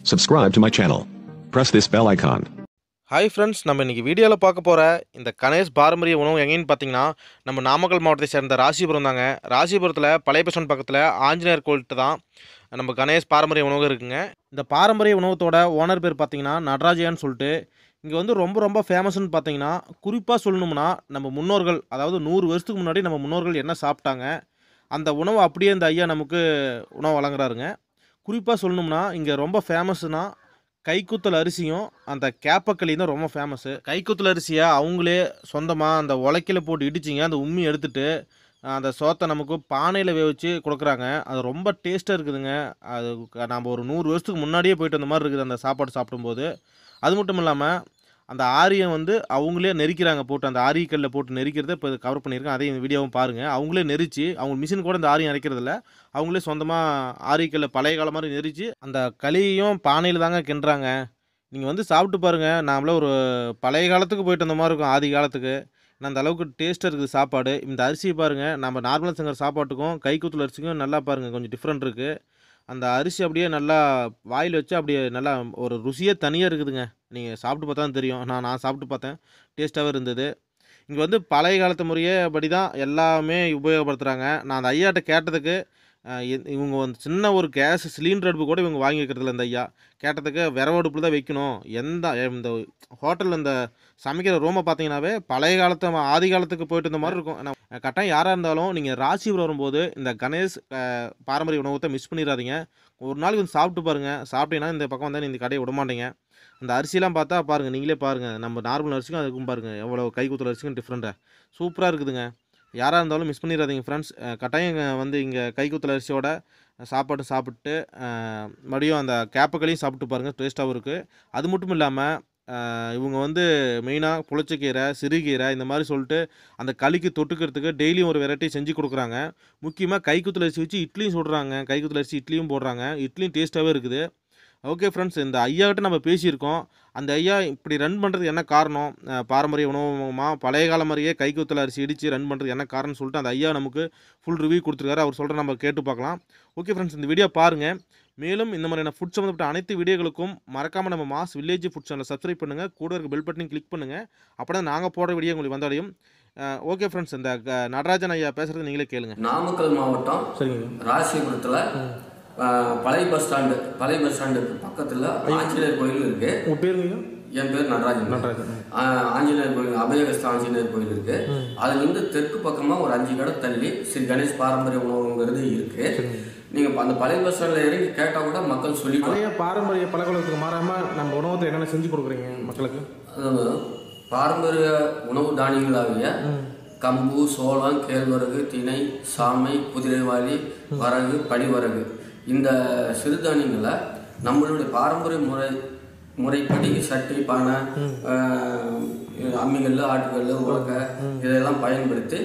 Subscribe to my channel. Press this bell icon. Hi friends நம்ம இன்றைக்கி வீடியோவில் பார்க்க போகிற இந்த கணேஷ் பாரம்பரிய உணவு எங்கேன்னு பார்த்தீங்கன்னா நம்ம நாமக்கல் மாவட்டத்தை சேர்ந்த ராசிபுரம் தாங்க ராசிபுரத்தில் பழைய பசன் பக்கத்தில் ஆஞ்சநேயர் கோயில்கிட்ட தான் நம்ம கணேஷ் பாரம்பரிய உணவு இருக்குங்க இந்த பாரம்பரிய உணவத்தோட ஓனர் பேர் பார்த்தீங்கன்னா நடராஜயான்னு சொல்லிட்டு இங்கே வந்து ரொம்ப ரொம்ப ஃபேமஸ்னு பார்த்தீங்கன்னா குறிப்பாக சொல்லணும்னா நம்ம முன்னோர்கள் அதாவது நூறு வருஷத்துக்கு முன்னாடி நம்ம முன்னோர்கள் என்ன சாப்பிட்டாங்க அந்த உணவு அப்படியே இந்த ஐயா நமக்கு உணவு வழங்குறாருங்க குறிப்பாக சொல்லணும்னா இங்கே ரொம்ப ஃபேமஸ்னா கைக்குத்தல் அரிசியும் அந்த கேப்பக்களியும் தான் ரொம்ப ஃபேமஸ்ஸு கைக்குத்தல் அரிசியை அவங்களே சொந்தமாக அந்த உலக்கையில் போட்டு இடிச்சிங்க அந்த உம்மி எடுத்துட்டு அஹ், அந்த சோத்தை நமக்கு பானையில் வேவிச்சு கொடுக்குறாங்க அது ரொம்ப டேஸ்ட்டாக இருக்குதுங்க அது க- நம்ம ஒரு நூறு வருஷத்துக்கு முன்னாடியே போயிட்டு அந்த மாதிரி இருக்குது அந்த சாப்பாடு சாப்பிடும்போது அது மட்டும் இல்லாமல் அந்த ஆரியம் வந்து அவங்களே நெரிக்கிறாங்க போட்டு அந்த ஆரியக்கல்லில் போட்டு நெரிக்கிறத இப்போ கவர் பண்ணியிருக்கேன் அதையும் இந்த வீடியோவும் பாருங்கள் அவங்களே நெரிச்சு அவங்க மிஷின் கூட இந்த ஆரியம் அரைக்கிறதில்ல அவங்களே சொந்தமாக ஆரியக்கல்ல பழைய காலம் மாதிரி நெரிச்சு அந்த களியையும் பானையில் தாங்க கிண்டுறாங்க நீங்கள் வந்து சாப்பிட்டு பாருங்கள் நாமளே ஒரு பழைய காலத்துக்கு போயிட்டு வந்த மாதிரி இருக்கும் ஆதி காலத்துக்கு நான் அந்த அளவுக்கு டேஸ்ட்டாக இருக்குது சாப்பாடு இந்த அரிசியை பாருங்கள் நம்ம நார்மலாக செஞ்ச சாப்பாட்டுக்கும் கைக்குத்தல் அரிசிக்கும் நல்லா பாருங்கள் கொஞ்சம் டிஃப்ரெண்ட் இருக்குது அந்த அரிசி அப்படியே நல்லா வாயில் வச்சு அப்படியே நல்லா ஒரு ருசியே தனியாக இருக்குதுங்க நீங்கள் சாப்பிட்டு பார்த்தா தான் தெரியும் நான் நான் சாப்பிட்டு பார்த்தேன் டேஸ்ட்டாகவே இருந்தது இங்கே வந்து பழைய காலத்து முறையே படி தான் எல்லாமே உபயோகப்படுத்துகிறாங்க நான் அந்த ஐயாட்ட கேட்டதுக்கு அஹ், எ- இவங்க வந்து சின்ன ஒரு கேஸ் சிலிண்டர் அடுப்பு கூட இவங்க வாங்கி வைக்கிறதில்ல இந்த ஐயா கேட்டதுக்கு விரவு அடுப்பில் தான் வைக்கணும் எந்த இந்த ஹோட்டலில் இந்த சமைக்கிற ரூமை பார்த்தீங்கன்னாவே பழைய காலத்து ம- ஆதி காலத்துக்கு போயிட்டு இந்த மாதிரி இருக்கும் ஆனால் கட்டாயம் யாராக இருந்தாலும் நீங்கள் ராசிபுரம் வரும்போது இந்த கணேஷ் அஹ், பாரம்பரிய உணவத்தை மிஸ் பண்ணிடாதீங்க ஒரு நாளைக்கு வந்து சாப்பிட்டு பாருங்கள் சாப்பிட்டீங்கன்னா இந்த பக்கம் வந்தால் இந்த கடையை விட மாட்டீங்க அந்த அரிசிலாம் பார்த்தா பாருங்கள் நீங்களே பாருங்கள் நம்ம நார்மல் அரிசிக்கும் அதுக்கும் பாருங்கள் எவ்வளோ கைக்குத்தல் அரிசிக்கும் டிஃப்ரெண்ட்டாக சூப்பராக இருக்குதுங்க யாராக இருந்தாலும் மிஸ் பண்ணிடாதீங்க ஃப்ரெண்ட்ஸ் கட்டாயம் இங்க வந்து இங்கே கைக்குத்தல் அரிசியோட சாப்பாடு சாப்பிட்டு அஹ், மறுபடியும் அந்த கேப்பக்களையும் சாப்பிட்டு பாருங்கள் டேஸ்ட்டாகவும் இருக்குது அது மட்டும் இல்லாமல் இவங்க வந்து மெயினாக புளிச்சக்கீரை சிறுகீரை இந்த மாதிரி சொல்லிட்டு அந்த களிக்கு தொட்டுக்கிறதுக்கு டெய்லியும் ஒரு வெரைட்டி செஞ்சு கொடுக்குறாங்க முக்கியமாக கைக்குத்தல் அரிசி வச்சு இட்லியும் சுடுறாங்க கைக்குத்தல் அரிசி இட்லியும் போடுறாங்க இட்லியும் டேஸ்ட்டாகவே இருக்குது ஓகே ஃப்ரெண்ட்ஸ் இந்த ஐயாக்கிட்ட நம்ம பேசியிருக்கோம் அந்த ஐயா இப்படி ரன் பண்ணுறதுக்கு என்ன காரணம் அஹ் பாரம்பரிய உணவுமா பழைய காலம் மாதிரியே கைக்குத்தல் அரிசி இடித்து ரன் பண்ணுறதுக்கு என்ன காரணம்னு சொல்லிட்டு அந்த ஐயா நமக்கு ஃபுல் ரிவ்யூ கொடுத்துருக்காரு அவர் சொல்கிற நம்ம கேட்டு பார்க்கலாம் ஓகே ஃப்ரெண்ட்ஸ் இந்த வீடியோ பாருங்கள் மேலும் இந்த மாதிரியான ஃபுட் சம்மந்தப்பட்ட அனைத்து வீடியோகளுக்கும் மறக்காமல் நம்ம மாஸ் வில்லேஜ் ஃபுட் சேனலை சப்ஸ்கிரைப் பண்ணுங்கள் கூட இருக்க பெல் பட்டனையும் கிளிக் பண்ணுங்கள் அப்போ தான் நாங்கள் போடுற வீடியோ உங்களுக்கு வந்தடையும் ஓகே ஃப்ரெண்ட்ஸ் இந்த க- நடராஜன் ஐயா பேசுகிறது நீங்களே கேளுங்க நாமக்கல் மாவட்டம் சரிங்க ராசிபுரத்தில் பழைய பஸ் ஸ்டாண்டு பழைய பஸ் ஸ்டாண்டுக்கு பக்கத்தில் ஆஞ்சநேயர் கோயில் இருக்கு உங்கள் பேருங்க என் பேர் நடராஜன் நடராஜன். ஆ, ஆஞ்சநேயர் கோயில் அபயகஸ்த ஆஞ்சநேயர் கோயில் இருக்கு அதுல இருந்து தெற்கு பக்கமா ஒரு அஞ்சு கடை தள்ளி ஸ்ரீ கணேஷ் பாரம்பரிய உணவுங்கிறது இருக்கு நீங்க அந்த பழைய பஸ் ஸ்டாண்ட்ல இறங்கி கேட்டா கூட மக்கள் சொல்லிக்கலாம் பழைய பாரம்பரிய பழக்கவழக்கத்துக்கு மாறாமல் நம்ம உணவத்தை என்னென்ன செஞ்சு கொடுக்குறீங்க மக்களுக்கு அதாவது பாரம்பரிய உணவு தானியங்களாகிய கம்பு சோளம் கேழ்வரகு திணை சாமை குதிரைவாளி வரகு படிவரகு இந்த சிறுதானியங்களை நம்மளுடைய பாரம்பரிய முறை முறைப்படி சட்டி பானை ஆஹ், அம்மிகல் ஆட்டுக்கல் உலக்கை இதெல்லாம் பயன்படுத்தி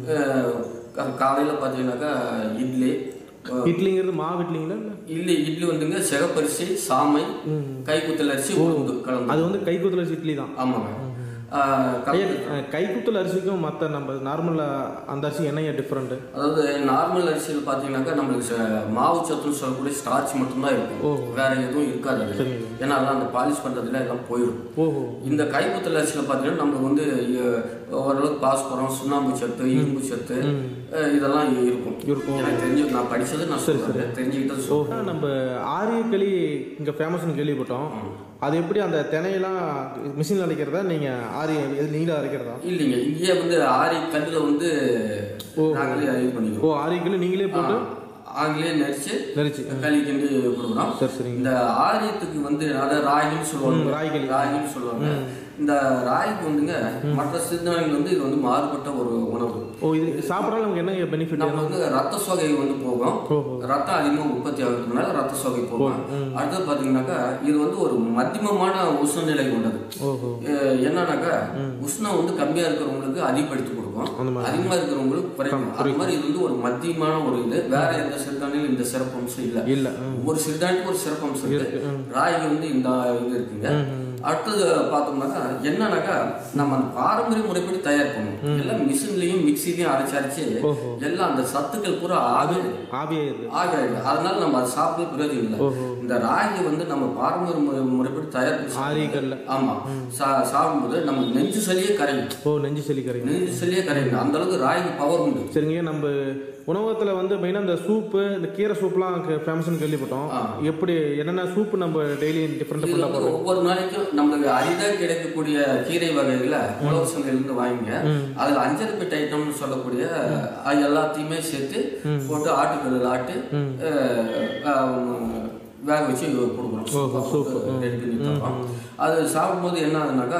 ஆஹ், காலையில் பார்த்தீங்கன்னாக்கா இட்லி ஆஹ், இட்லிங்கிறது மாவு இட்லிங்களா இல்லை இட்லி இட்லி வந்துங்க சிகப்பரிசி சாமை கைக்குத்தல் அரிசி உளுந்து கலந்து அது வந்து கைக்குத்தல் அரிசி இட்லி தான் ஆமாங்க ஆஹ் கலந்து- கைக்குத்தல் அரிசிக்கும் மற்ற நம்ம நார்மலாக அந்த அரிசி என்ன டிஃப்ரெண்ட்டு அதாவது நார்மல் அரிசியில் பார்த்தீங்கன்னாக்கா நம்மளுக்கு ச- மாவு சத்துன்னு சொல்லக்கூடிய ஸ்டார்ச் மட்டும்தான் இருக்கும் வேற எதுவும் இருக்காது அது ஏன்னா அதெல்லாம் அந்த பாலிஷ் பண்ணுறதுல எல்லாம் போயிடும் ஓஹோ இந்த கைக்குத்தல் அரிசியில் பார்த்தீங்கன்னா நம்மளுக்கு வந்து அஹ், ஓரளவுக்கு பாஸ்பரம் சுண்ணாம்பு சத்து இரும்பு சத்து அஹ், இதெல்லாம் இருக்கும் இருக்கும். எனக்கு தெரிஞ்சு நான் படிச்சது நான் சொல்றேன் தெரிஞ்சுக்கிட்டது சொல்றேன் நம்ம ஆரியக்களி இங்கே ஃபேமஸ்னு கேள்விப்பட்டோம் அது எப்படி அந்த தினையெல்லாம் மிஷினில் அரைக்கிறதா நீங்கள் ஆரிய இது நீங்களே அரைக்கிறதா இல்லைங்க இங்கேயே வந்து ஆரி கல்லில் வந்து நாங்களே இது பண்ணிக்கிறோம் ஓ ஆரியக்களி நீங்களே போட்டு ஆங்கிலேயே நரிச்சு நெரிச்சு களி கிண்டி கொடுக்குறோம் சரி சரிங்க இந்த ஆரியத்துக்கு வந்து அதாவது ராகின்னு சொல்லுவாங்க ராகிகளி. ராகின்னு சொல்லுவாங்க இந்த ராகிக்கு வந்துங்க மற்ற சிறுதானியங்கள் வந்து இது வந்து மாறுபட்ட ஒரு உணவு ஓ இது சாப்பிட்றாலும் நமக்கு என்ன பெனிஃபிட் நம்ம வந்து ரத்த சோகை வந்து போகும் ஓஹோ. ரத்தம் அதிகமாக உற்பத்தி ஆகுறதுனால ரத்த சோகை போகும் அடுத்தது பார்த்தீங்கன்னாக்கா இது வந்து ஒரு மத்தியமமான உஷ்ணநிலை கொண்டது ஓஹோ அஹ் என்னன்னாக்கா உஷ்ணம் வந்து கம்மியா இருக்கிறவங்களுக்கு அதிகப்படுத்தி கொடுக்கும் அதிகமா இருக்கிறவங்களுக்கு குறைக்கும் அது மாதிரி இது வந்து ஒரு மத்தியமான ஒரு இது வேற எந்த சிறுதானியும் இந்த சிறப்பம்சம் இல்லை இல்லை ஒரு சிறுதானிக்கு ஒரு சிறப்பம்சம் இருக்கு ராகி வந்து இந்த இது இருக்குங்க அடுத்தது பார்த்தோம்னாக்கா என்னன்னாக்கா நம்ம அந்த பாரம்பரிய முறைப்படி தயார் பண்ணுவோம் எல்லாம் மிஷின்லயும் மிக்சிலையும் அரைச்சு அரைச்சு எல்லாம் அந்த சத்துக்கள் பூரா ஆவி ஆவியாயிருது ஆகாது அதனால நம்ம அதை சாப்பிட பிரயோஜனம் இல்லை இந்த ராகி வந்து நம்ம பாரம்பரிய முறை- முறைப்படி தயார் பண்ணி சாப்பிடும்போது- ஆரிகல்ல ஆமா சா- சாப்பிடும்போது நம்ம நெஞ்சு சளியே கரையும் ஓ நெஞ்சு சளி கரைங்க நெஞ்சு சளியே கரையும் அந்த அளவுக்கு ராகி பவர் உண்டு சரிங்க நம்ம உணவகத்தில் வந்து மெயினாக இந்த சூப்பு இந்த கீரை சூப்லாம் ஃபேமஸ்னு கேள்விப்பட்டோம் எப்படி என்னென்ன சூப்பு நம்ம டெய்லி டிஃப்ரெண்ட் இது டிஃப்ரெண்டாக வந்து ஒவ்வொரு நாளைக்கும் நம்மளுக்கு அரிதாக கிடைக்கக்கூடிய கீரை வகைகளை உழவு சந்தையிலிருந்து வாங்கிங்க அதுல அஞ்சல் பிட் ஐட்டம்னு சொல்லக்கூடிய அது எல்லாத்தையுமே சேர்த்து போட்டு ஆட்டுக்கல்லில் ஆட்டு அஹ், அஹ், வேக வச்சு கொடுக்குறோம் ரெடி பண்ணி தரோம் அது சாப்பிடும்போது என்ன ஆகுதுனாக்கா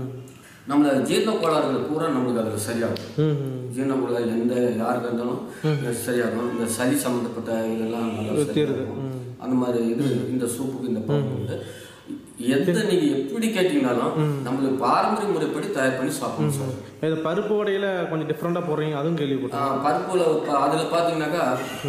நம்மள ஜீரண கோளாறுகள் பூரா நம்மளுக்கு அதில் சரியாகும் ம் ஜீரண கோளாறு எந்த யாருக்கு இருந்தாலும் சரியாகும் இந்த சளி சம்மந்தப்பட்ட இதெல்லாம் நல்லா சரியாகும். அந்த மாதிரி இது இந்த சூப்புக்கு இந்த பழம் உண்டு எந்த நீங்க எப்படி கேட்டீங்கனாலும் நம்மளுக்கு பாரம்பரிய முறைப்படி தயார் பண்ணி சாப்பிடணும் சார் இது பருப்பு வடையில் கொஞ்சம் டிஃப்ரெண்ட்டாக போடுறீங்க அதுவும் கேள்விப்பட்டேன் ஆஹ் பருப்புல ப- அதுல பாத்தீங்கன்னாக்கா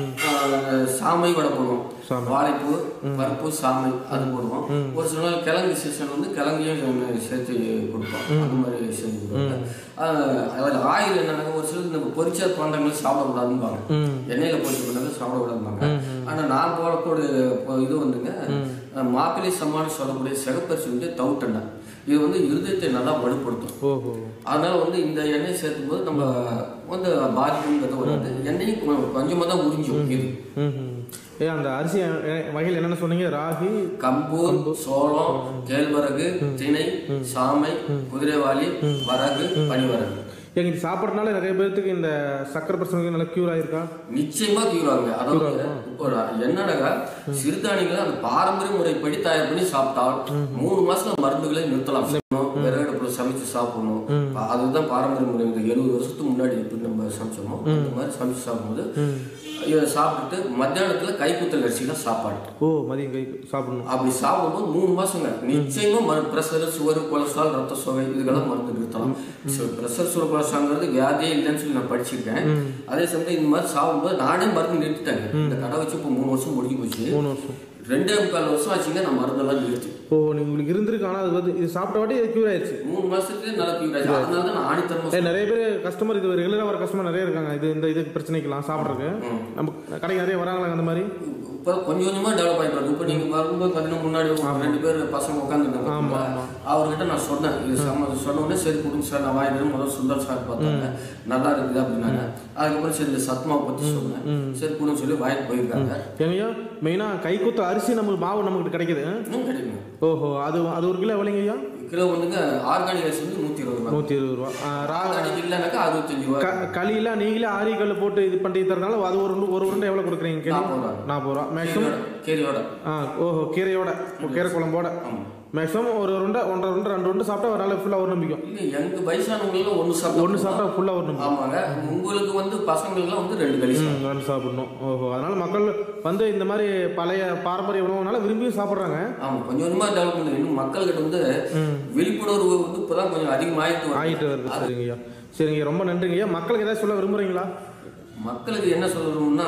ஆஹ் சாமை வடை போடுவோம் வாழைப்பூ பருப்பு சாமை அது போடுவோம் ஒரு சில நாள் கிழங்கு சீசன் வந்து கிழங்கையும் சேர்த்து கொடுப்போம் அந்த மாதிரி செஞ்சு கொடுப்போம். ஆஹ் அதுல ஆயில் என்னன்னா ஒரு சிலர் இந்த பொரிச்ச பண்டங்கள் சாப்பிடக்கூடாதுன்னு எண்ணெயில பொரிச்ச பண்டங்கள் சாப்பிடக்கூடாதுப்பாங்க ஆனா நான் போடக்கூடிய இப்போ இது வந்துங்க ஆஹ் மாப்பிள்ளை சம்மான்னு சொல்லக்கூடிய சிகப்பரிசி வந்து தவுட்டெண்ணெய் இது வந்து இருதயத்தை நல்லா வலுப்படுத்தும் ஓஹோ அதனால வந்து இந்த எண்ணெய் சேர்த்தும் போது நம்ம வந்து பாதிப்புங்கிறது வராது எண்ணெயும் கொ- கொஞ்சமா தான் உறிஞ்சும் இது ம் ம். ஏ அந்த அரிசி அஹ், வகையில் என்னென்ன சொன்னீங்க ராகி கம்பு சோளம் கேழ்வரகு திணை சாமை குதிரைவாளி வரகு பனிவரகு ஏங்க இது சாப்பிட்றதுனால நிறைய பேர்த்துக்கு இந்த சக்கரை பிரச்சனைக்கு நல்லா க்யூர் ஆயிருக்கா நிச்சயமா தீவிரவாங்க அதாவது இப்போ என்னன்னாக்கா சிறுதானியங்களை அந்த பாரம்பரிய முறைப்படி தயார் பண்ணி சாப்பிட்டால் மூணு மாசத்துல மருந்துகளை நிறுத்தலாம் விறகடுப்புல சமைச்சு சாப்பிடணும் அதுதான் பாரம்பரிய முறை இந்த எழுபது வருஷத்துக்கு முன்னாடி எப்படி நம்ம சமைச்சோமோ அந்த மாதிரி சமைச்சு சாப்பிடும்போது இதை சாப்பிட்டுட்டு மத்தியானத்துல கைக்குத்தல் அரிசியில சாப்பாடு ஓ மதியம் கை சாப்பிடணும் அப்படி சாப்பிடும்போது மூணு மாசங்க நிச்சயமா மரு பிரஷர் சுகர் கொலஸ்ட்ரால் ரத்த சோகை இதுக்கெல்லாம் மருந்து நிறுத்தலாம் பிரஷர் சுகர் கொலஸ்ட்ரால்ங்கிறது வியாதியே இல்லைன்னு சொல்லி நான் படிச்சிருக்கேன் அதே சமயம் இந்த மாதிரி சாப்பிடும்போது நானே மருந்து நிறுத்திட்டேங்க இந்த கடை வச்சு இப்போ மூணு வருஷம் முடிஞ்சு போச்சு மூணு வருஷம் ரெண்டே முக்கால் வருஷம் ஆச்சுங்க நான் மருந்தெல்லாம் நிறுத்தி ஓ நீ உங்களுக்கு இருந்திருக்கு ஆனால் அது வந்து இது சாப்பிட்ட வாட்டி இது க்யூர் ஆயிடுச்சு மூணு மாசத்துக்கு நல்லா கியூர் ஆச்சு அதனால தான் நான் ஆணித்தரமா ஏ நிறைய பேர் கஸ்டமர் இது ரெகுலராக வர கஸ்டமர் நிறைய இருக்காங்க இது இந்த இதுக்கு பிரச்சனைக்கெல்லாம் சாப்பிட்றதுக்கு நம்ம கடைக்கு நிறைய வராங்களா அந்த மாதிரி இப்போ கொஞ்சம் கொஞ்சமா டெவலப் ஆயிட்டு வருது இப்போ நீங்க வரும்போது பார்த்தீங்கன்னா முன்னாடி ஒரு ரெண்டு பேர் பசங்க உட்காந்துருந்தாங்க அவர்கிட்ட நான் சொன்னேன் இது சம சொன்ன உடனே சரி கொடுங்க சார் நான் வாங்கிட்டு முதல்ல சுந்தர் சார் பார்த்தாங்க நல்லா இருக்குது அப்படின்னாங்க அதுக்கப்புறம் சரி இந்த சத்மா பத்தி சொன்னேன் சரி கொடுங்க சொல்லி வாங்கிட்டு போயிருக்காங்க ஏங்கய்யா மெயினாக கைக்குத்த அரிசி நமக்கு மாவு நமக்கு கிடைக்குது இன்னும் கிடைக்குங்க ஓஹோ அது அது ஒரு கிலோ எவ்வளோங்க ஐயா கிலோ வந்துங்க ஆர்கானிக் ரைஸ் வந்து நூற்றி இருபது ரூபா நூற்றி இருபது ரூபா ஆ, ரா ஆர்கானிக் இல்லைனாக்கா அறுபத்தஞ்சு ரூபா க களியில் நீங்களே ஆரி கல் போட்டு இது பண்ணி தரனால அது ஒரு உருண்டை- ஒரு உருண்டை எவ்வளோ கொடுக்குறீங்க கேள்வி நாற்பது ரூபா நாற்பது ரூபா மேக்ஸிமம் கேரியோட ஆ ஓஹோ கீரையோட கீரை குழம்போட மேக்ஸிமம் ஒரு உருண்டை ஒன்றரை உருண்டை ரெண்டு உருண்டை சாப்பிட்டா ஒரு நாள் ஃபுல்லாக ஒரு நம்பிக்கும் இல்லை எங்க வயசானவங்களும் ஒன்று சாப்பிட்டு ஒன்று சாப்பிட்டா ஃபுல்லாக ஒரு நம்பிக்கும் ஆமாங்க உங்களுக்கு வந்து பசங்களுக்குலாம் வந்து ரெண்டு களி ம், ரெண்டு சாப்பிடணும் ஓஹோ அதனால மக்கள் வந்து இந்த மாதிரி பழைய பாரம்பரிய உணவுனால விரும்பியும் சாப்பிட்றாங்க ஆமா கொஞ்சம் கொஞ்சமா டெவலப் பண்ணுங்க இன்னும் மக்கள்கிட்ட வந்து விழிப்புணர்வு வந்து இப்பதான் கொஞ்சம் அதிகமாயிட்டு வருது ஆகிட்டு வருது சரிங்க ஐயா சரிங்க ரொம்ப நன்றிங்க ஐயா மக்களுக்கு ஏதாவது சொல்ல விரும்புறீங்களா மக்களுக்கு என்ன சொல்லணும்னா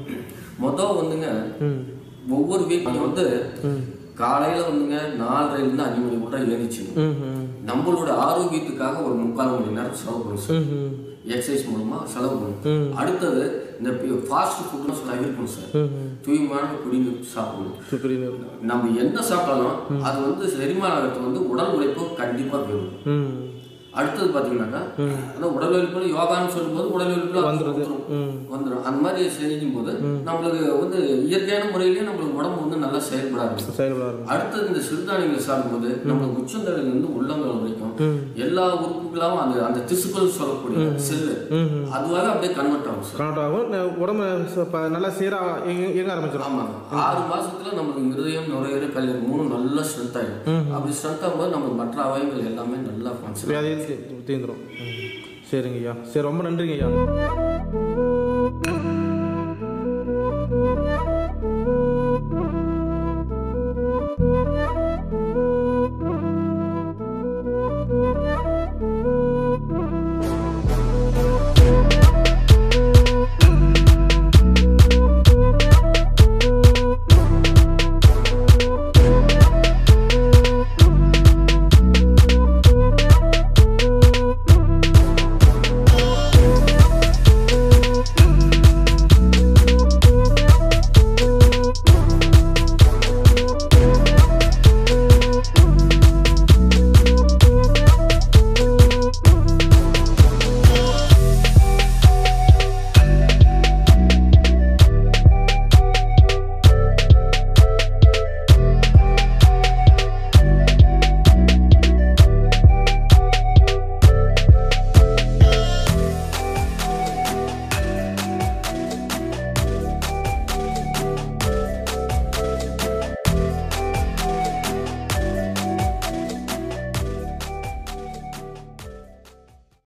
மொதல் வந்துங்க ம் ஒவ்வொரு வீட்லையும் வந்து காலையில வந்துங்க நாலரைல இருந்து அஞ்சு மணி கூட எழுந்துச்சு ம் ம் நம்மளோட ஆரோக்கியத்துக்காக ஒரு முக்கால் மணி நேரம் செலவு பண்ணும் சார் ம் ம் எக்ஸசைஸ் மூலமா செலவு பண்ணும் அடுத்தது இந்த ஃபாஸ்ட் ஃபுட்னு சொல்ல இருக்கணும் சார் தூய்மையான குடிநீர் சாப்பிடணும் சுப்ரீம் நம்ம என்ன சாப்பிட்டாலும் அது வந்து செரிமானம் ஆகிறதுக்கு வந்து உடல் உழைப்பு கண்டிப்பா வேணும் ம் அடுத்தது பாத்தீங்கன்னாக்கா அதான் உடல் உழைப்பு யோகான்னு சொல்லும்போது உடல் உழைப்பு வந்துருது. வந்துடும் அந்த மாதிரி செஞ்சும் போது நம்மளுக்கு வந்து இயற்கையான முறையிலேயே நம்மளுக்கு உடம்பு வந்து நல்லா செயல்பட ஆரம்பிக்கும் செயல்படாது அடுத்தது இந்த சிறுதானியங்கள் சாப்பிடும்போது நம்மளுக்கு உச்சந்தலையில இருந்து உள்ளங்கால் வரைக்கும் எல்லா உறுப்புகளாவும் அந்த அந்த திசுக்கள் சொல்லக்கூடிய செல்லு அதுவாக அப்படியே கன்வெர்ட் ஆகும் சார் கனெக்ட் ஆகும் ந- உடம்பு ச- ப- நல்லா சீராக இயங்க ஆரம்பிச்சிடும் ஆமாங்க ஆறு மாசத்துல நம்மளுக்கு இருதயம் நுரையீரல் கல்லீரல் மூணு நல்லா ஸ்ட்ரென்த் ஆயிடும் அப்படி ஸ்ட்ரென்த் ஆகும்போது நம்மளுக்கு மற்ற அவயங்கள் எல்லாமே நல்லா ஃபங்க்ஷன் வியாதியில் தீ- தீந்துரும் ம். சரிங்க ஐயா சரி ரொம்ப நன்றிங்க ஐயா